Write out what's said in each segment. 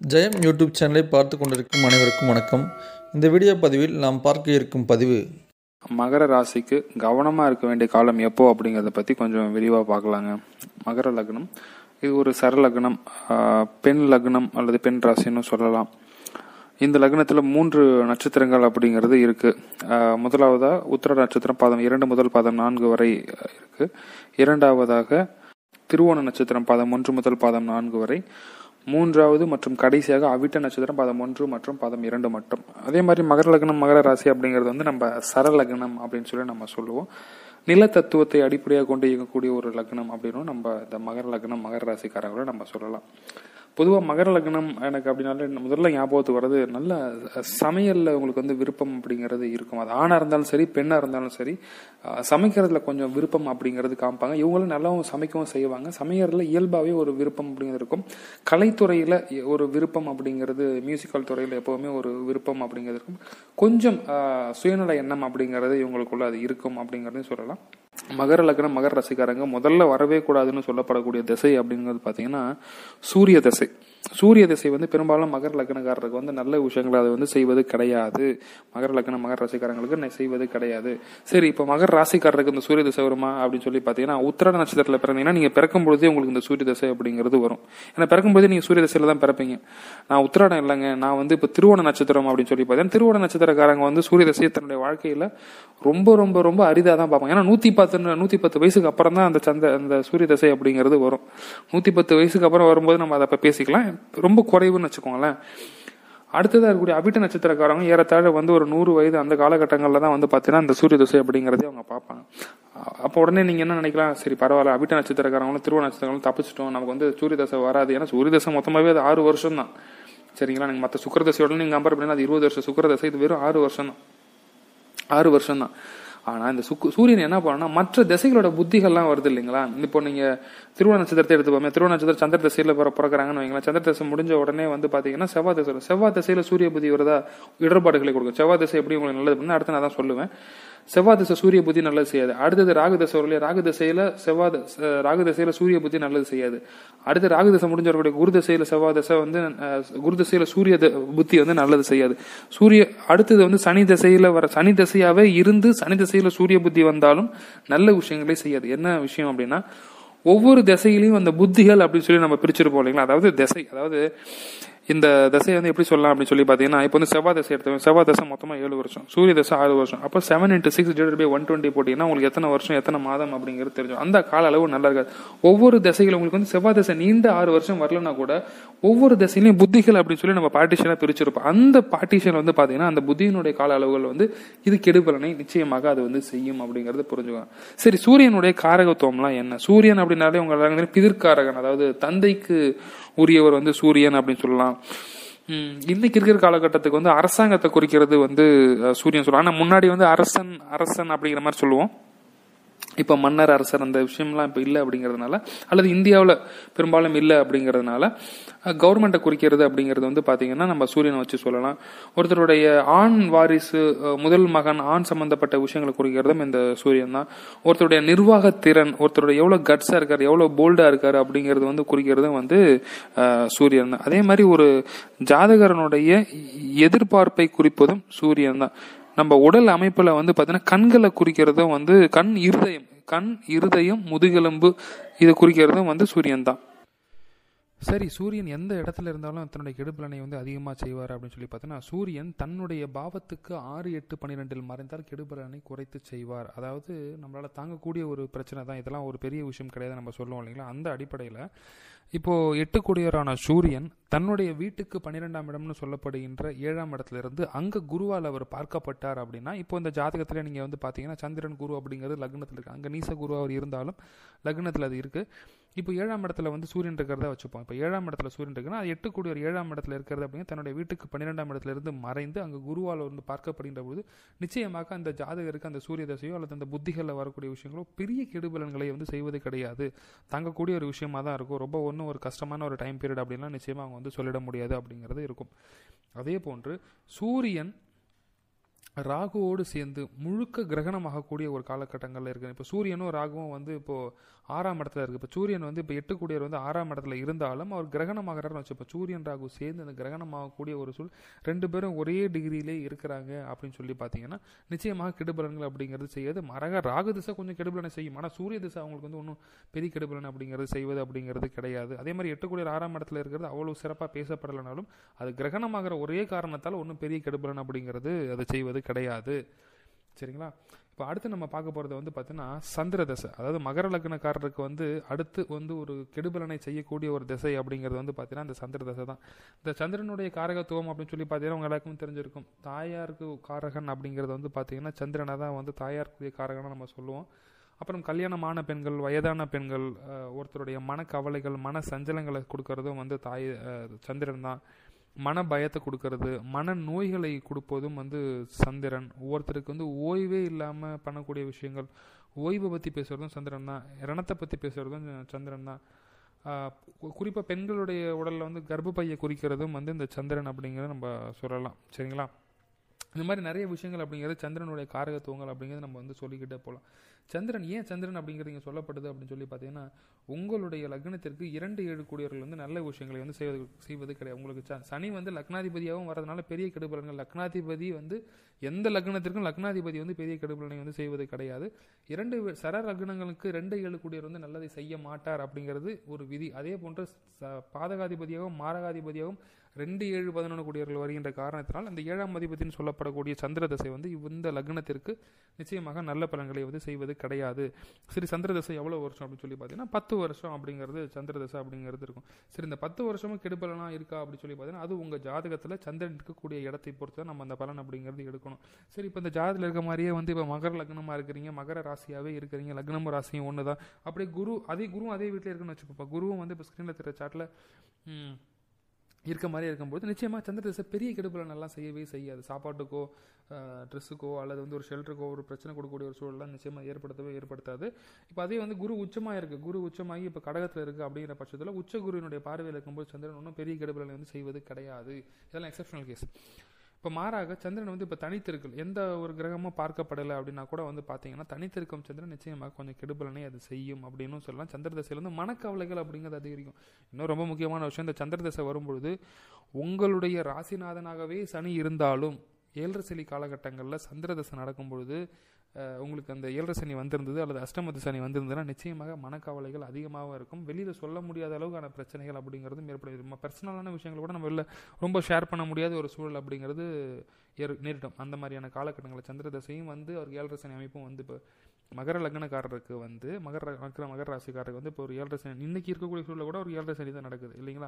ஜெயம் YouTube சேனலை பார்த்து கொண்டிருக்கும் அனைவருக்கும் வணக்கம் இந்த வீடியோ பதிவில் நாம் பார்க்க இருக்கும் பதிவு மகர ராசிக்கு கவனமாக இருக்க வேண்டிய காலம் எப்போ அப்படிங்கிறத பற்றி கொஞ்சம் விரிவாக பார்க்கலாங்க மகர லக்னம் இது ஒரு சர லக்னம் ஆஹ், பெண் லக்னம் அல்லது பெண் ராசின்னு சொல்லலாம் இந்த லக்னத்தில் மூன்று நட்சத்திரங்கள் அப்படிங்கிறது இருக்கு ஆஹ், முதலாவதா உத்திர நட்சத்திரம் பாதம் இரண்டு முதல் பாதம் நான்கு வரை அஹ், இருக்கு இரண்டாவதாக திருவோண நட்சத்திரம் பாதம் ஒன்று முதல் பாதம் நான்கு வரை மூன்றாவது மற்றும் கடைசியாக அவிட்ட நட்சத்திரம் பாதம் ஒன்று மற்றும் பாதம் இரண்டு மட்டும் அதே மாதிரி மகர லக்னம் மகர ராசி அப்படிங்கிறது வந்து நம்ம சர லக்னம் அப்படின்னு சொல்லி நம்ம சொல்லுவோம் நில தத்துவத்தை அடிப்படையாக கொண்டு இயங்கக்கூடிய ஒரு லக்னம் அப்படின்னும் நம்ம இந்த மகர லக்னம் மகர ராசிக்காரங்களை நம்ம சொல்லலாம் பொதுவாக மகர லக்னம் எனக்கு அப்படின்னாலே முதல்ல ஞாபகத்துக்கு வர்றது நல்ல சமையலில் உங்களுக்கு வந்து விருப்பம் அப்படிங்கிறது இருக்கும் அது ஆணாக இருந்தாலும் சரி பெண்ணாக இருந்தாலும் சரி அஹ், சமைக்கிறதுல கொஞ்சம் விருப்பம் அப்படிங்கிறது காமிப்பாங்க இவங்களும் நல்லாவும் சமைக்கவும் செய்வாங்க சமையறதுல இயல்பாகவே ஒரு விருப்பம் அப்படிங்கிறது இருக்கும் கலைத்துறையில் ஒரு விருப்பம் அப்படிங்கிறது மியூசிக்கல் துறையில் எப்போவுமே ஒரு விருப்பம் அப்படிங்கிறது இருக்கும் கொஞ்சம் அஹ், சுயநல எண்ணம் அப்படிங்கிறது இவங்களுக்குள்ள அது இருக்கும் அப்படிங்கிறதையும் சொல்லலாம் மகர லக்னம் மகர ரசிகாரங்க முதல்ல வரவே கூடாதுன்னு சொல்லப்படக்கூடிய திசை அப்படிங்கிறது பார்த்தீங்கன்னா சூரிய திசை சூரிய திசை வந்து பெரும்பாலும் மகர லக்னக்காரருக்கு வந்து நல்ல விஷயங்களை அது வந்து செய்வது கிடையாது மகர லக்னம் மகர ராசிக்காரங்களுக்கு நெ- செய்வது கிடையாது சரி இப்போ மகர ராசிக்காரருக்கு இந்த சூரிய திசை வருமா அப்படின்னு சொல்லி பார்த்தீங்கன்னா உத்திர நட்சத்திரத்தில் பிறந்தீங்கன்னா நீங்கள் பிறக்கும் பொழுதே உங்களுக்கு இந்த சூரிய திசை அப்படிங்கிறது வரும் ஏன்னா பிறக்கும் பொழுதே நீங்கள் சூரிய திசையில தான் பிறப்பீங்க நான் உத்திராடம் இல்லைங்க நான் வந்து இப்போ திருவோண நட்சத்திரம் அப்படின்னு சொல்லி பார்த்தீங்கன்னா திருவோண நட்சத்திரக்காரங்க வந்து சூரிய திசையை தன்னுடைய வாழ்க்கையில ரொம்ப ரொம்ப ரொம்ப அரிதாக தான் பார்ப்பாங்க ஏன்னா நூத்தி பத்து நூத்தி பத்து வயசுக்கு அப்புறம் தான் அந்த சந்த அந்த சூரிய தசை அப்படிங்கிறது வரும் நூத்தி பத்து வயசுக்கு அப்புறம் வரும்போது நம்ம அதை அப்ப பேசிக்கலாம் ரொம்ப குறைவுன்னு வச்சுக்கோங்களேன் அடுத்ததாக இருக்கக்கூடிய அபிட்ட நட்சத்திரக்காரங்க ஏறத்தாழ வந்து ஒரு நூறு வயது அந்த காலகட்டங்களில் தான் வந்து பார்த்தீங்கன்னா இந்த சூரிய தசை அப்படிங்கிறதே அவங்க பார்ப்பாங்க அ- அப்போ உடனே நீங்கள் என்ன நினைக்கலாம் சரி பரவாயில்ல அபிட்ட நட்சத்திரக்காரங்களும் திருவ நட்சத்திரங்களும் தப்பிச்சிட்டோம் நமக்கு வந்து சூரிய தசை வராது ஏன்னா சூரிய தசை மொத்தமாகவே அது ஆறு வருஷம் தான் சரிங்களா நீங்கள் மற்ற சுக்கரதசையோட நீங்கள் கம்பேர் பண்ணீங்கன்னா அது இருபது வருஷம் சுக்கரதசை இது வெறும் ஆறு வருஷம் தான் ஆறு வருஷம் தான் ஆனா இந்த சுக்கு சூரியன் என்ன பண்ணா மற்ற திசைகளோட புத்திகள்லாம் வருது இல்லைங்களா இப்போ நீங்க திருவோண நட்சத்திரத்தை எடுத்துப்போமே திருவோண நட்சத்திரம் சந்திர திசையில பிற பிறக்கிறாங்கன்னு வைங்களேன் சந்திர திசை முடிஞ்ச உடனே வந்து பாத்தீங்கன்னா செவ்வாய் திசை வரும். செவ்வாய் திசையில சூரிய புத்தி வருதா இடர்பாடுகளை கொடுக்கும் செவ்வாய் திசை எப்படி உங்களுக்கு நல்லது பண்ணு அடுத்து நான் தான் சொல்லுவேன் செவ்வாய் திசை சூரிய புத்தி நல்லது செய்யாது அடுத்தது ராகு திசை வரலையே ராகு திசையில செவ்வாய் தி- ச- ராகு திசையில சூரிய புத்தி நல்லது செய்யாது அடுத்து ராகு திசை முடிஞ்ச வரக்கூடிய குரு திசையில செவ்வாய் திசை வந்து அஹ், குரு திசையில சூரிய தி- புத்தி வந்து நல்லது செய்யாது சூரிய அடுத்தது வந்து சனி திசையில வர சனி திசையாவே இருந்து சனி திசையில சூரிய புத்தி வந்தாலும் நல்ல விஷயங்களே செய்யாது என்ன விஷயம் அப்படின்னா ஒவ்வொரு திசையிலையும் அந்த புத்திகள் அப்படின்னு சொல்லி நம்ம பிரிச்சிருப்போம் இல்லைங்களா அதாவது திசை அதாவது இந்த திசையை வந்து எப்படி சொல்லலாம் அப்படின்னு சொல்லி பார்த்தீங்கன்னா இப்போ வந்து செவ்வாய் திசை எடுத்தோம் செவ்வாய் திசை மொத்தமாக ஏழு வருஷம் சூரிய திசை ஆறு வருஷம் அப்போ seven into six divide by one twenty போட்டிங்கன்னா உங்களுக்கு எத்தனை வருஷம் எத்தனை மாதம் அப்படிங்கிறது தெரியும் அந்த கால அளவு நல்லா இருக்காது ஒவ்வொரு திசைகளும் உங்களுக்கு வந்து செவ்வாய் திசை நீண்ட ஆறு வருஷம் வரலனா கூட ஒவ்வொரு திசையிலையும் புத்திகள் அப்படின்னு சொல்லி நம்ம பார்ட்டிஷனாக பிரிச்சிருப்போம் அந்த பார்ட்டிஷன் வந்து பார்த்தீங்கன்னா அந்த புத்தியினுடைய கால அளவுகள் வந்து இது கெடுபலனை நிச்சயமாக அது வந்து செய்யும் அப்படிங்கறது புரிஞ்சுக்கலாம் சரி சூரியனுடைய காரகத்துவம்லாம் என்ன சூரியன் அப்படின்னாலே உங்க பிதிர்காரகன் அதாவது தந்தைக்கு உரியவர் வந்து சூரியன் அப்படின்னு சொல்லலாம் உம், இன்னைக்கு இருக்கிற காலகட்டத்துக்கு வந்து அரசாங்கத்தை குறிக்கிறது வந்து அஹ், சூரியன் சொல்லலாம் ஆனா முன்னாடி வந்து அரசன் அரசன் அப்படிங்கிற மாதிரி சொல்லுவோம் இப்போ மன்னர் அரசர் அந்த விஷயம்லாம் இப்போ இல்லை அப்படிங்கிறதுனால அல்லது இந்தியாவில் பெரும்பாலும் இல்லை அப்படிங்கிறதுனால கவர்மெண்ட்டை குறிக்கிறது அப்படிங்கிறது வந்து பார்த்தீங்கன்னா நம்ம சூரியனை வச்சு சொல்லலாம் ஒருத்தருடைய ஆண் வாரிசு அஹ், முதல் மகன் ஆண் சம்பந்தப்பட்ட விஷயங்களை குறிக்கிறதும் இந்த சூரியன் தான் ஒருத்தருடைய நிர்வாகத்திறன் ஒருத்தருடைய எவ்வளோ கட்ஸாக இருக்கார் எவ்வளோ போல்டாக இருக்கார் அப்படிங்கிறது வந்து குறிக்கிறதும் வந்து அஹ், சூரியன் தான் அதே மாதிரி ஒரு ஜாதகரனுடைய எதிர்பார்ப்பை குறிப்பதும் சூரியன் தான் நம்ம உடல் அமைப்புல வந்து பாத்தீங்கன்னா கண்களை குறிக்கிறதும் வந்து கண் இருதயம் கண் இருதயம் முதுகெலும்பு இதை குறிக்கிறதும் வந்து சூரியன் தான் சரி சூரியன் எந்த இடத்துல இருந்தாலும் தன்னுடைய கெடுபலனை வந்து அதிகமாக செய்வார் அப்படின்னு சொல்லி பார்த்தீங்கன்னா சூரியன் தன்னுடைய பாவத்துக்கு ஆறு எட்டு பன்னிரெண்டில் மறைந்தால் கெடுபலனை குறைத்து செய்வார் அதாவது நம்மளால தாங்கக்கூடிய ஒரு பிரச்சனை தான் இதெல்லாம் ஒரு பெரிய விஷயம் கிடையாது நம்ம சொல்லுவோம் இல்லைங்களா அந்த அடிப்படையில் இப்போ எட்டு கோடியரான சூரியன் தன்னுடைய வீட்டுக்கு பன்னிரெண்டாம் இடம்னு சொல்லப்படுகின்ற ஏழாம் இடத்துல இருந்து அங்க குருவால் அவர் பார்க்கப்பட்டார் அப்படின்னா இப்போ இந்த ஜாதகத்துல நீங்க வந்து பாத்தீங்கன்னா சந்திரன் குரு அப்படிங்கிறது லக்னத்தில் இருக்கு அங்க நீச குரு அவர் இருந்தாலும் லக்னத்தில் அது இருக்கு இப்போ ஏழாம் இடத்துல வந்து சூரியன் இருக்கிறதா வச்சுப்போம் இப்போ ஏழாம் இடத்துல சூரியன் இருக்குன்னா அது எட்டு கோடி ஒரு ஏழாம் இடத்துல இருக்கிறது அப்படின்னா தன்னுடைய வீட்டுக்கு பன்னிரெண்டாம் இடத்துல இருந்து மறைந்து அங்கே குருவால் வந்து பார்க்கப்படுகின்ற பொழுது நிச்சயமாக அந்த ஜாதகருக்கு அந்த சூரிய தசையோ அல்லது அந்த புத்திகளில் வரக்கூடிய விஷயங்களோ பெரிய கெடுபலன்களை வந்து செய்வது கிடையாது தாங்கக்கூடிய ஒரு விஷயமா தான் இருக்கும் ரொம்ப ஒன்றும் ஒரு கஷ்டமான ஒரு டைம் பீரியட் அப்படின்லாம் நிச்சயமாக அவங்க வந்து சொல்லிட முடியாது அப்படிங்கிறது இருக்கும் அதே போன்று சூரியன் ராகுவோடு சேர்ந்து முழுக்க கிரகணமாகக்கூடிய ஒரு காலகட்டங்களில் இருக்கு இப்போ சூரியனும் ராகுவும் வந்து இப்போ ஆறாம் இடத்துல இருக்குது இப்போ சூரியன் வந்து இப்போ எட்டு கூடியவர் வந்து ஆறாம் இடத்துல இருந்தாலும் அவர் கிரகணமாகிறாருன்னு வச்சு இப்போ சூரியன் ராகு சேர்ந்து அந்த கிரகணமாகக்கூடிய ஒரு சூழ் ரெண்டு பேரும் ஒரே டிகிரியிலே இருக்கிறாங்க அப்படின்னு சொல்லி பார்த்தீங்கன்னா நிச்சயமாக கெடுபலன்கள் அப்படிங்கிறது செய்யாது மரக ராகு திசை கொஞ்சம் கெடுபலனை செய்யும் ஆனால் சூரிய திசை அவங்களுக்கு வந்து ஒன்றும் பெரிய கெடுபலன் அப்படிங்கிறது செய்வது அப்படிங்கிறது கிடையாது அதே மாதிரி எட்டு கூடியர் ஆறாம் இடத்துல இருக்கிறது அவ்வளோ சிறப்பாக பேசப்படலைனாலும் அது கிரகணமாகிற ஒரே காரணத்தால் ஒன்றும் பெரிய கெடுபலன் அப்படிங்கிறது அதை செய்வது கிடையாது சரிங்களா இப்போ அடுத்து நம்ம பார்க்க போகிறது வந்து பார்த்தீங்கன்னா சந்திர தசை அதாவது மகர லக்னக்காரருக்கு வந்து அடுத்து வந்து ஒரு கெடுபலனை செய்யக்கூடிய ஒரு திசை அப்படிங்கிறது வந்து பார்த்தீங்கன்னா அந்த சந்திர தசை தான் இந்த சந்திரனுடைய காரகத்துவம் அப்படின்னு சொல்லி பார்த்தீங்கன்னா உங்க எல்லாருக்கும் தெரிஞ்சிருக்கும் தாயாருக்கு காரகன் அப்படிங்கிறது வந்து பார்த்தீங்கன்னா சந்திரனை தான் வந்து தாயாருக்குரிய காரகனை நம்ம சொல்லுவோம் அப்புறம் கல்யாணமான பெண்கள் வயதான பெண்கள் அஹ், ஒருத்தருடைய மனக்கவலைகள் மன சஞ்சலங்களை கொடுக்கறதும் வந்து தாய் அஹ், சந்திரன் தான் மன பயத்தை கொடுக்கறது மன நோய்களை கொடுப்பதும் வந்து சந்திரன் ஒவ்வொருத்தருக்கு வந்து ஓய்வே இல்லாமல் பண்ணக்கூடிய விஷயங்கள் ஓய்வை பற்றி பேசுகிறதும் சந்திரன் தான் ரணத்தை பற்றி பேசுகிறதும் சந்திரன் தான் குறிப்பாக பெண்களுடைய உடலில் வந்து கர்ப்பப்பையை குறிக்கிறதும் வந்து இந்த சந்திரன் அப்படிங்கிறத நம்ம சொல்லலாம் சரிங்களா இந்த மாதிரி நிறைய விஷயங்கள் அப்படிங்கிறது சந்திரனுடைய காரகத்துவங்கள் அப்படிங்கிறது நம்ம வந்து சொல்லிக்கிட்டே போகலாம் சந்திரன் ஏன் சந்திரன் அப்படிங்கிறது இங்கே சொல்லப்படுது அப்படின்னு சொல்லி பார்த்தீங்கன்னா உங்களுடைய லக்னத்திற்கு இரண்டு ஏழு கூடியவர்கள் வந்து நல்ல விஷயங்களை வந்து செய்வது செய்வது கிடையாது உங்களுக்கு ச- சனி வந்து லக்னாதிபதியாகவும் வரதுனால பெரிய கெடுபலன்கள் லக்னாதிபதி வந்து எந்த லக்னத்திற்கும் லக்னாதிபதி வந்து பெரிய கெடுபலனை வந்து செய்வது கிடையாது இரண்டு வே- சர லக்னங்களுக்கு ரெண்டு ஏழு கூடியவர் வந்து நல்லதை செய்ய மாட்டார் அப்படிங்கிறது ஒரு விதி அதே போன்று ச- பாதகாதிபதியாகவும் மாரகாதிபதியாகவும் ரெண்டு ஏழு பதினொன்று கூடியவர்கள் வருகின்ற காரணத்தினால் அந்த ஏழாம் அதிபதினு சொல்லப்படக்கூடிய சந்திர தசை வந்து இந்த லக்னத்திற்கு நிச்சயமாக நல்ல பலன்களை வந்து செய்வது கிடையாது சரி சந்திர தசை எவ்வளவு வருஷம் அப்படின்னு சொல்லி பார்த்தீங்கன்னா பத்து வருஷம் அப்படிங்கிறது சந்திர தசை அப்படிங்கிறது இருக்கும் சரி இந்த பத்து வருஷமும் கெடுபலனா இருக்கா அப்படின்னு சொல்லி பார்த்தீங்கன்னா அது உங்க ஜாதகத்துல சந்திரன் இருக்கக்கூடிய இடத்தை பொறுத்து தான் நம்ம அந்த பலன் அப்படிங்கிறது எடுக்கணும் சரி இப்போ இந்த ஜாதகத்தில் இருக்க மாதிரியே வந்து இப்போ மகர லக்னமா இருக்கிறீங்க மகர ராசியாவே இருக்கிறீங்க லக்னமும் ராசியும் ஒன்று தான் அப்படியே குரு அதே குருவும் அதே வீட்டில் இருக்குன்னு வச்சுக்கோப்பா குருவும் வந்து இப்போ ஸ்க்ரீனில் தெரிய சாட்டில் இருக்க மாதிரி இருக்கும்போது நிச்சயமாக சந்திர திசை பெரிய கெடுபலன் எல்லாம் செய்யவே செய்யாது சாப்பாட்டுக்கோ ட்ரெஸ்ஸுக்கோ அல்லது வந்து ஒரு ஷெல்டருக்கோ ஒரு பிரச்சனை கொடுக்கக்கூடிய ஒரு சூழலாம் நிச்சயமாக ஏற்படுத்தவே ஏற்படுத்தாது இப்போ அதே வந்து குரு உச்சமாக இருக்கு குரு உச்சமாகி இப்போ கடகத்தில் இருக்கு அப்படிங்கிற பட்சத்தில் உச்ச குருவினுடைய பார்வையில் இருக்கும்போது சந்திரன் ஒன்றும் பெரிய கெடுபலனை வந்து செய்வது கிடையாது இதெல்லாம் எக்ஸப்ஷனல் கேஸ் இப்போ மாறாக சந்திரன் வந்து இப்போ தனித்திருக்கல் எந்த ஒரு கிரகமும் பார்க்கப்படலை அப்படின்னா கூட வந்து பார்த்தீங்கன்னா தனித்திருக்கும் சந்திரன் நிச்சயமாக கொஞ்சம் கெடுபலனை அது செய்யும் அப்படின்னு சொல்லலாம் சந்திர தசையில வந்து மனக்கவலைகள் அப்படிங்கிறது அதிகரிக்கும் இன்னும் ரொம்ப முக்கியமான விஷயம் இந்த சந்திர தசை வரும்பொழுது உங்களுடைய ராசிநாதனாகவே சனி இருந்தாலும் ஏழரை சனி காலகட்டங்களில் சந்திர தசை நடக்கும் பொழுது அஹ், உங்களுக்கு அந்த ஏழரை சனி வந்திருந்தது அல்லது அஷ்டமத்து சனி வந்திருந்ததுன்னா நிச்சயமாக மனக்கவலைகள் அதிகமாக இருக்கும் வெளியில் சொல்ல முடியாத அளவுக்கான பிரச்சனைகள் அப்படிங்கிறதும் ஏற்படுது நம்ம பர்சனலான விஷயங்கள் கூட நம்ம வெளில ரொம்ப ஷேர் பண்ண முடியாத ஒரு சூழல் அப்படிங்கிறது ஏற்- நேரிடும் அந்த மாதிரியான காலகட்டங்களில் சந்திர தசையும் வந்து ஒரு ஏழரை சனி அமைப்பும் வந்து இப்போ மகர லக்னக்காரருக்கு வந்து மகர மகர மகர ராசிக்காரருக்கு வந்து இப்போ ஒரு ஏழரை சனி இன்னைக்கு இருக்கக்கூடிய சூழலில் கூட ஒரு ஏழரை சனி தான் நடக்குது இல்லைங்களா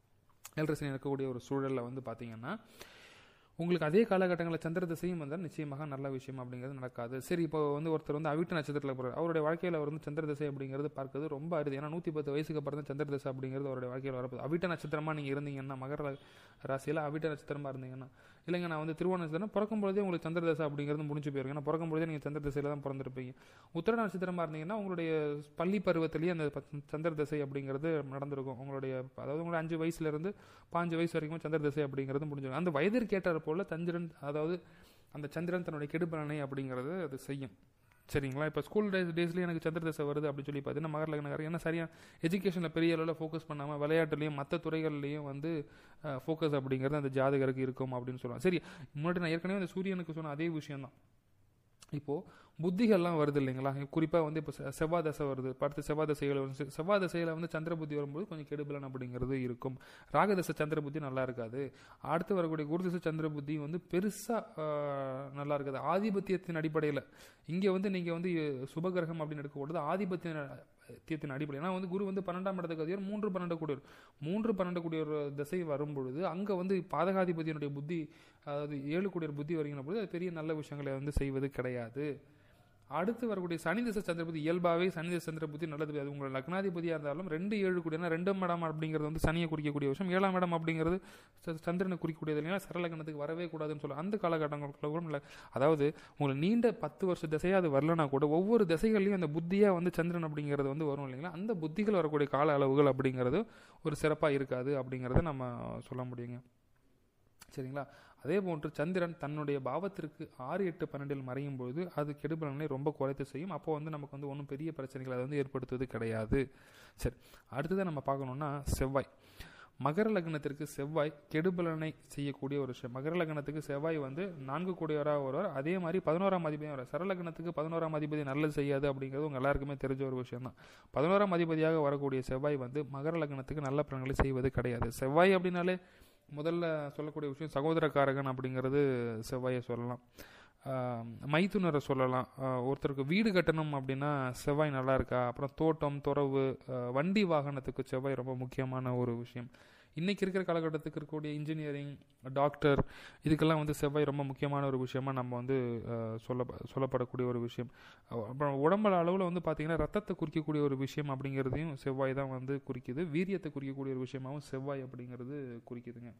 ஏழரை சனி இருக்கக்கூடிய ஒரு சூழலில் வந்து பார்த்தீங்கன்னா உங்களுக்கு அதே காலகட்டங்களில் சந்திர திசையும் வந்தால் நிச்சயமாக நல்ல விஷயம் அப்படிங்கிறது நடக்காது சரி இப்போ வந்து ஒருத்தர் வந்து அவிட்ட நட்சத்திரத்தில் போகிறார் அவருடைய வாழ்க்கையில் அவர் வந்து சந்திர திசை அப்படிங்கிறது பார்க்கிறது ரொம்ப அரிது ஏன்னா நூற்றி பத்து வயசுக்கு அப்புறம் தான் சந்திர திசை அப்படிங்கிறது அவருடைய வாழ்க்கையில் வரப்போகுது அவிட்ட நட்சத்திரமா நீங்கள் இருந்தீங்கன்னா மகர ரா- ராசியில் அவிட்ட நட்சத்திரமா இருந்தீங்கன்னா இல்லைங்க நான் வந்து திருவோண நட்சத்திரம் பிறக்கும் பொழுதே உங்களுக்கு சந்திர தசை அப்படிங்கிறது முடிஞ்சு போயிருங்க ஏன்னா பிறக்கும் பொழுதே நீங்கள் சந்திர திசையில தான் பிறந்திருப்பீங்க உத்தர நட்சத்திரமா இருந்தீங்கன்னா உங்களுடைய பள்ளி பருவத்திலேயே அந்த பத்- சந்திர திசை அப்படிங்கிறது நடந்திருக்கும் உங்களுடைய அதாவது உங்களுடைய அஞ்சு வயசுல இருந்து பாஞ்சு வயசு வரைக்கும் சந்திர திசை அப்படிங்கிறது முடிஞ்சிடும் அந்த வயதிற்கேட்டார் போல சந்திரன் அதாவது அந்த சந்திரன் தன்னுடைய கெடுபலனை அப்படிங்கிறது அது செய்யும் சரிங்களா இப்போ ஸ்கூல் டேஸ் டேஸ்லேயே எனக்கு சந்திர தசை வருது அப்படின்னு சொல்லி பார்த்தீங்கன்னா மகர லக்னக்காரர் ஏன்னா சரியா எஜுகேஷனில் பெரிய அளவில் ஃபோக்கஸ் பண்ணாமல் விளையாட்டுலையும் மற்ற துறைகள்லையும் வந்து ஃபோக்கஸ் அப்படிங்கிறது அந்த ஜாதகருக்கு இருக்கும் அப்படின்னு சொல்லுவாங்க சரி முன்னாடி நான் ஏற்கனவே அந்த சூரியனுக்கு சொன்ன அதே விஷயம் தான் இப்போ புத்திகள்லாம் வருது இல்லைங்களா குறிப்பாக வந்து இப்போ செ- செவ்வாய் தசை வருது அடுத்து செவ்வாய் தசைகள் வரும் செ- செவ்வாய் தசையில் வந்து சந்திர புத்தி வரும்போது கொஞ்சம் கெடுபலன் அப்படிங்கிறது இருக்கும் ராகதசை சந்திர புத்தி நல்லா இருக்காது அடுத்து வரக்கூடிய குருதசை சந்திர புத்தி வந்து பெருசாக நல்லா இருக்காது ஆதிபத்தியத்தின் அடிப்படையில் இங்கே வந்து நீங்கள் வந்து சுபகிரகம் அப்படின்னு எடுக்கக்கூடாது ஆதிபத்தியத்தின் அடிப்படை ஏன்னா வந்து குரு வந்து பன்னெண்டாம் இடத்துக்கு அதிகாரம் மூன்று பன்னெண்டு கூடியவர் மூன்று பன்னெண்டு கூடியவர் திசை வரும் பொழுது அங்கே வந்து பாதகாதிபதியினுடைய புத்தி அதாவது ஏழு கூடியவர் புத்தி வருகிற பொழுது அது பெரிய நல்ல விஷயங்களை வந்து செய்வது கிடையாது அடுத்து வரக்கூடிய சனி திசை சந்திரபதி இயல்பாகவே சனி திசை சந்திரபதி நல்லது அது உங்களோட லக்னாதிபதியாக இருந்தாலும் ரெண்டு ஏழு கூடியனா ரெண்டாம் இடம் அப்படிங்கிறது வந்து சனியை குறிக்கக்கூடிய விஷயம் ஏழாம் இடம் அப்படிங்கிறது ச- சந்திரனை குறிக்கக்கூடியது இல்லைன்னா சரலக்கணத்துக்கு வரவே கூடாதுன்னு சொல்ல அந்த காலகட்டங்களுக்குள்ள கூட இல்லை அதாவது உங்களுக்கு நீண்ட பத்து வருஷ திசையாக அது வரலனா கூட ஒவ்வொரு திசைகள்லையும் அந்த புத்தியாக வந்து சந்திரன் அப்படிங்கிறது வந்து வரும் இல்லைங்களா அந்த புத்திகள் வரக்கூடிய கால அளவுகள் அப்படிங்கிறது ஒரு சிறப்பாக இருக்காது அப்படிங்கிறத நம்ம சொல்ல முடியுங்க சரிங்களா அதே போன்று சந்திரன் தன்னுடைய பாவத்திற்கு ஆறு எட்டு பன்னெண்டில் மறையும் பொழுது அது கெடுபலனை ரொம்ப குறைத்து செய்யும் அப்போ வந்து நமக்கு வந்து ஒன்றும் பெரிய பிரச்சனைகள் அதை வந்து ஏற்படுத்துவது கிடையாது சரி அடுத்ததான் நம்ம பார்க்கணுன்னா செவ்வாய் மகர லக்னத்திற்கு செவ்வாய் கெடுபலனை செய்யக்கூடிய ஒரு விஷயம் மகர லக்னத்துக்கு செவ்வாய் வந்து நான்கு கூடியவராக வருவார் அதே மாதிரி பதினோராம் அதிபதியாக வரார் சரலக்னத்துக்கு பதினோராம் அதிபதி நல்லது செய்யாது அப்படிங்கிறது உங்க எல்லாருக்குமே தெரிஞ்ச ஒரு விஷயம் தான் பதினோராம் அதிபதியாக வரக்கூடிய செவ்வாய் வந்து மகர லக்னத்துக்கு நல்ல பலன்களை செய்வது கிடையாது செவ்வாய் அப்படின்னாலே முதல்ல சொல்லக்கூடிய விஷயம் சகோதரக்காரகன் அப்படிங்கிறது செவ்வாயை சொல்லலாம் ஆஹ் மைத்துனரை சொல்லலாம் ஆஹ் ஒருத்தருக்கு வீடு கட்டணும் அப்படின்னா செவ்வாய் நல்லா இருக்கா அப்புறம் தோட்டம் துறவு ஆஹ் வண்டி வாகனத்துக்கு செவ்வாய் ரொம்ப முக்கியமான ஒரு விஷயம் இன்னைக்கு இருக்கிற காலகட்டத்துக்கு இருக்கக்கூடிய இன்ஜினியரிங் டாக்டர் இதுக்கெல்லாம் வந்து செவ்வாய் ரொம்ப முக்கியமான ஒரு விஷயமா நம்ம வந்து ஆஹ் சொல்ல சொல்லப்படக்கூடிய ஒரு விஷயம் அஹ் அப்புறம் உடம்புல அளவில் வந்து பார்த்தீங்கன்னா ரத்தத்தை குறிக்கக்கூடிய ஒரு விஷயம் அப்படிங்கிறதையும் செவ்வாய் தான் வந்து குறிக்குது வீரியத்தை குறிக்கக்கூடிய ஒரு விஷயமாவும் செவ்வாய் அப்படிங்கிறது குறிக்குதுங்க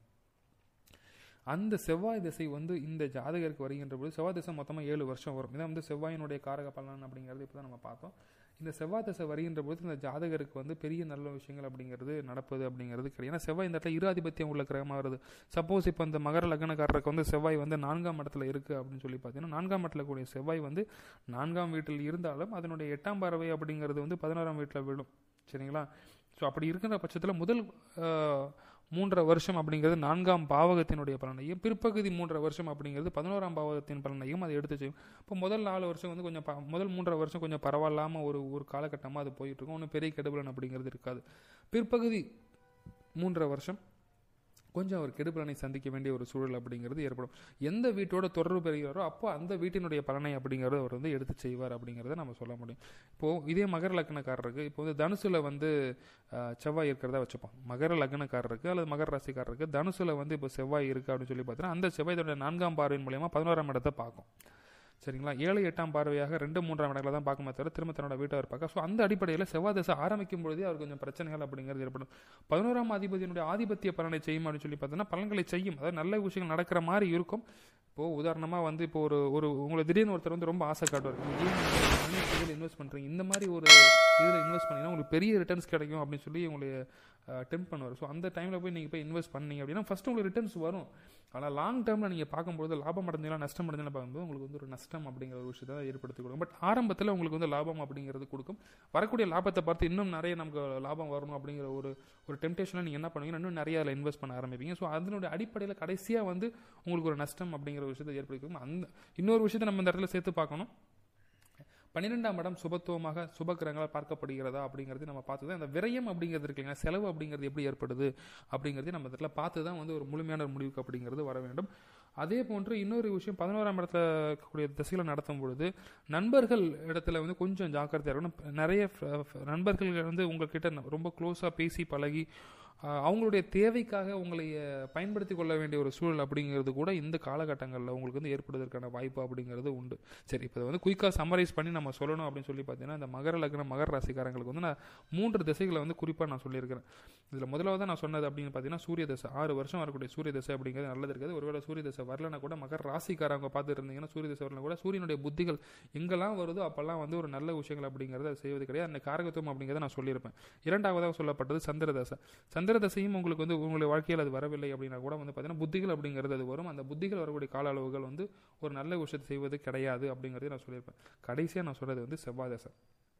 அந்த செவ்வாய் திசை வந்து இந்த ஜாதகருக்கு வருகின்ற போது செவ்வாய் திசை மொத்தமாக ஏழு வருஷம் வரும் இதான் வந்து செவ்வாயினுடைய காரக பலன் அப்படிங்கிறது இப்போ தான் நம்ம பார்த்தோம் இந்த செவ்வாய் திசை வருகின்ற போது இந்த ஜாதகருக்கு வந்து பெரிய நல்ல விஷயங்கள் அப்படிங்கிறது நடப்பது அப்படிங்கிறது கிடையாது ஏன்னா செவ்வாய் இந்த இடத்துல இரு ஆதிபத்தியம் உள்ள கிரகமாக வருது சப்போஸ் இப்போ இந்த மகர லக்னக்காரருக்கு வந்து செவ்வாய் வந்து நான்காம் இடத்துல இருக்குது அப்படின்னு சொல்லி பார்த்தீங்கன்னா நான்காம் இடத்துல கூடிய செவ்வாய் வந்து நான்காம் வீட்டில் இருந்தாலும் அதனுடைய எட்டாம் பறவை அப்படிங்கிறது வந்து பதினோராம் வீட்டில் விழும் சரிங்களா ஸோ அப்படி இருக்கிற பட்சத்தில் முதல் ஆஹ், மூன்றரை வருஷம் அப்படிங்கிறது நான்காம் பாவகத்தினுடைய பலனையும் பிற்பகுதி மூன்றரை வருஷம் அப்படிங்கிறது பதினோராம் பாவகத்தின் பலனையும் அதை எடுத்து செய்யும் இப்போ முதல் நாலு வருஷம் வந்து கொஞ்சம் ப- முதல் மூன்றரை வருஷம் கொஞ்சம் பரவாயில்லாமல் ஒரு ஒரு காலகட்டமாக அது போயிட்டு இருக்கும் ஒன்றும் பெரிய கெடுபலன் அப்படிங்கிறது இருக்காது பிற்பகுதி மூன்றரை வருஷம் கொஞ்சம் அவர் கெடுபலனை சந்திக்க வேண்டிய ஒரு சூழல் அப்படிங்கிறது ஏற்படும் எந்த வீட்டோட தொடர்பு பெறுகிறாரோ அப்போ அந்த வீட்டினுடைய பலனை அப்படிங்கிறத அவர் வந்து எடுத்து செய்வார் அப்படிங்கிறத நம்ம சொல்ல முடியும் இப்போது இதே மகர லக்னக்காரருக்கு இப்போ வந்து தனுசுல வந்து ஆஹ், செவ்வாய் இருக்கிறதா வச்சுப்போம் மகர லக்னக்காரருக்கு அல்லது மகர ராசிக்காரருக்கு தனுசுல வந்து இப்போ செவ்வாய் இருக்கு அப்படின்னு சொல்லி பார்த்தீங்கன்னா அந்த செவ்வாய் தன்னுடைய நான்காம் பார்வையின் மூலியமா பதினோராம் இடத்தை பார்க்கும் சரிங்களா ஏழு எட்டாம் பார்வையாக ரெண்டு மூன்றாம் இடங்களை தான் பார்க்குமே தவிர திரும்ப தன்னோட வீட்டை பார்க்க ஸோ அந்த அடிப்படையில் செவ்வாய் தசை ஆரம்பிக்கும் பொழுதே அவர் கொஞ்சம் பிரச்சனைகள் அப்படிங்கிறது ஏற்படும் பதினோராம் அதிபதியினுடைய ஆதிபத்திய பலனை செய்யும் அப்படின்னு சொல்லி பார்த்தீங்கன்னா பலன்களை செய்யும் அதாவது நல்ல விஷயங்கள் நடக்கிற மாதிரி இருக்கும் இப்போ உதாரணமாக வந்து இப்போ ஒரு ஒரு உங்களை திடீர்னு ஒருத்தர் வந்து ரொம்ப ஆசை காட்டுவார் நீங்க ஏன் இதில் இன்வெஸ்ட் பண்ணுறீங்க இந்த மாதிரி ஒரு இதில் இன்வெஸ்ட் பண்ணீங்கன்னா உங்களுக்கு பெரிய ரிட்டர்ன்ஸ் கிடைக்கும் அப்படின்னு சொல்லி உங்களை டெம்ப் பண்ணுவார் ஸோ அந்த டைமில் போய் நீங்கள் போய் இன்வெஸ்ட் பண்ணீங்க அப்படின்னா ஃபர்ஸ்ட் உங்களுக்கு ரிட்டர்ன்ஸ் வரும் ஆனால் லாங் டேர்மில் நீங்கள் பார்க்கும்போது லாபம் அடைஞ்சலாம் நஷ்டம் அடைஞ்சலாம் பார்க்கும்போது உங்களுக்கு வந்து ஒரு நஷ்டம் அப்படிங்கிற ஒரு விஷயத்தை ஏற்படுத்தி கொடுக்கும் பட் ஆரம்பத்தில் உங்களுக்கு வந்து லாபம் அப்படிங்கிறது கொடுக்கும் வரக்கூடிய லாபத்தை பார்த்து இன்னும் நிறைய நமக்கு லாபம் வரணும் அப்படிங்கிற ஒரு ஒரு டெம்டேஷனில் நீங்கள் என்ன பண்ணுவீங்கன்னா இன்னும் நிறைய அதில் இன்வெஸ்ட் பண்ண ஆரம்பிப்பீங்க ஸோ அதனுடைய அடிப்படையில் கடைசியாக வந்து உங்களுக்கு ஒரு நஷ்டம் அப்படிங்கிற ஒரு விஷயத்தை ஏற்படுத்திக்கும் அந்த இன்னொரு விஷயத்தை நம்ம இந்த இடத்துல சேர்த்து பார்க்கணும் பன்னிரெண்டாம் இடம் சுபத்துவமாக சுபக்கிரகங்களால் பார்க்கப்படுகிறதா அப்படிங்கிறது நம்ம பார்த்து தான் இந்த விரயம் அப்படிங்கிறது இருக்கு இல்லைங்களா செலவு அப்படிங்கிறது எப்படி ஏற்படுது அப்படிங்கிறதையும் நம்ம இதில் பார்த்து தான் வந்து ஒரு முழுமையான ஒரு முடிவுக்கு அப்படிங்கிறது வர வேண்டும் அதே போன்று இன்னொரு விஷயம் பதினோராம் இடத்துல இருக்கக்கூடிய திசைகளை நடத்தும் பொழுது நண்பர்கள் இடத்துல வந்து கொஞ்சம் ஜாக்கிரதையாக இருக்கணும் நிறைய ஃப்- ஃப்- நண்பர்கள் வந்து உங்ககிட்ட ரொம்ப க்ளோஸாக பேசி பழகி ஆஹ், அவங்களுடைய தேவைக்காக உங்களை அஹ், பயன்படுத்தி கொள்ள வேண்டிய ஒரு சூழல் அப்படிங்கிறது கூட இந்த காலகட்டங்களில் உங்களுக்கு வந்து ஏற்படுவதற்கான வாய்ப்பு அப்படிங்கிறது உண்டு சரி இப்போ வந்து குயிக்காக சம்மரைஸ் பண்ணி நம்ம சொல்லணும் அப்படின்னு சொல்லி பார்த்தீங்கன்னா இந்த மகர லக்னம் மகர ராசிக்காரங்களுக்கு வந்து நான் மூன்று திசைகளை வந்து குறிப்பாக நான் சொல்லியிருக்கிறேன் இதில் முதலாவது நான் சொன்னது அப்படின்னு பார்த்தீங்கன்னா சூரிய தசை ஆறு வருஷம் வரக்கூடிய சூரிய தசை அப்படிங்கிறது நல்லது இருக்குது ஒருவேளை சூரிய தசை வரலனா கூட மகர ராசிக்காரங்க பார்த்துட்டு இருந்தீங்கன்னா சூரிய தசை வரலனா கூட சூரியனுடைய புத்திகள் எங்கெல்லாம் வருதோ அப்பெல்லாம் வந்து ஒரு நல்ல விஷயங்கள் அப்படிங்கிறத அது செய்வது கிடையாது அந்த காரகத்துவம் அப்படிங்கிறத நான் சொல்லியிருப்பேன் இரண்டாவதாக சொல்லப்பட்டது சந்திர தசை சந்திர தசையும் உங்களுக்கு வந்து உங்களுடைய வாழ்க்கையில் அது வரவில்லை அப்படின்னா கூட வந்து பார்த்தீங்கன்னா புத்திகள் அப்படிங்கிறது அது வரும் அந்த புத்திகள் வரக்கூடிய கால அளவுகள் வந்து ஒரு நல்ல விஷயத்தை செய்வது கிடையாது அப்படிங்கிறதையும் நான் சொல்லியிருப்பேன் கடைசியாக நான் சொல்றது வந்து செவ்வாய் தசை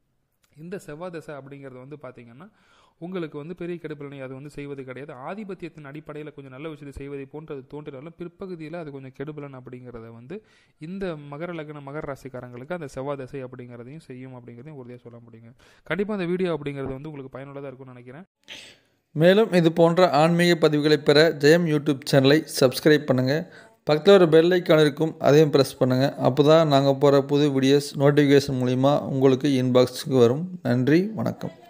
இந்த செவ்வாய் தசை அப்படிங்கிறது வந்து பார்த்தீங்கன்னா உங்களுக்கு வந்து பெரிய கெடுபலனை அது வந்து செய்வது கிடையாது ஆதிபத்தியத்தின் அடிப்படையில் கொஞ்சம் நல்ல விஷயத்தை செய்வதை போன்று அது தோன்றினாலும் பிற்பகுதியில் அது கொஞ்சம் கெடுபலன் அப்படிங்கிறத வந்து இந்த மகர லக்ன மகர ராசிக்காரங்களுக்கு அந்த செவ்வாய் தசை அப்படிங்கிறதையும் செய்யும் அப்படிங்கிறதையும் உறுதியாக சொல்ல முடியுங்க கண்டிப்பாக அந்த வீடியோ அப்படிங்கிறது வந்து உங்களுக்கு பயனுள்ளதாக இருக்கும்னு நினைக்கிறேன் மேலும் இது போன்ற ஆன்மீக பதிவுகளை பெற ஜெயம் யூடியூப் சேனலை சப்ஸ்கிரைப் பண்ணுங்கள் பக்கத்தில் ஒரு பெல் ஐக்கான் இருக்கும் அதையும் ப்ரெஸ் பண்ணுங்கள் அப்போ தான் நாங்கள் போகிற புது வீடியோஸ் நோட்டிஃபிகேஷன் மூலிமா உங்களுக்கு இன்பாக்ஸுக்கு வரும் நன்றி வணக்கம்